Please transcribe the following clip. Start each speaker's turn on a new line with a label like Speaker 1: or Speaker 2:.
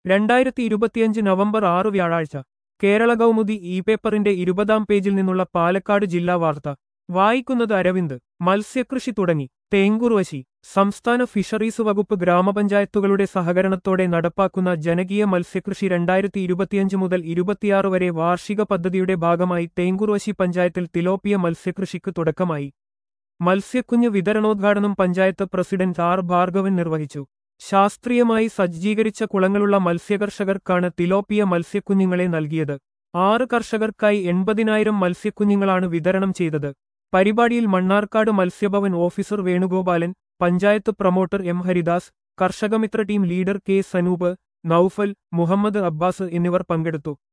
Speaker 1: രണ്ടായിരത്തി ഇരുപത്തിയഞ്ച് നവംബർ ആറ് വ്യാഴാഴ്ച കേരള കൗമുദി ഇ പേപ്പറിന്റെ ഇരുപതാം പേജിൽ നിന്നുള്ള പാലക്കാട് ജില്ലാ വാർത്ത വായിക്കുന്നത് അരവിന്ദ് മത്സ്യകൃഷി തുടങ്ങി തേങ്കുറുവശി സംസ്ഥാന ഫിഷറീസ് വകുപ്പ് ഗ്രാമപഞ്ചായത്തുകളുടെ സഹകരണത്തോടെ നടപ്പാക്കുന്ന ജനകീയ മത്സ്യകൃഷി രണ്ടായിരത്തി ഇരുപത്തിയഞ്ച് മുതൽ ഇരുപത്തിയാറ് വരെ വാർഷിക പദ്ധതിയുടെ ഭാഗമായി തേങ്കുറുവശി പഞ്ചായത്തിൽ തിലോപ്പിയ മത്സ്യകൃഷിക്ക് തുടക്കമായി മത്സ്യക്കുഞ്ഞ് വിതരണോദ്ഘാടനം പഞ്ചായത്ത് പ്രസിഡന്റ് ആർ ഭാർഗവൻ നിർവഹിച്ചു ശാസ്ത്രീയമായി സജ്ജീകരിച്ച കുളങ്ങളുള്ള മത്സ്യകർഷകർക്കാണ് തിലോപ്പിയ മത്സ്യക്കുഞ്ഞുങ്ങളെ നൽകിയത് ആറ് കർഷകർക്കായി എൺപതിനായിരം മത്സ്യക്കുഞ്ഞുങ്ങളാണ് വിതരണം ചെയ്തത് പരിപാടിയിൽ Mannarkkad Matsyabhavan officer Venugopalan panchayat promoter M Haridas Karshakamitra team leader K Sanoop Noufal Muhammad Abbas എന്നിവർ പങ്കെടുത്തു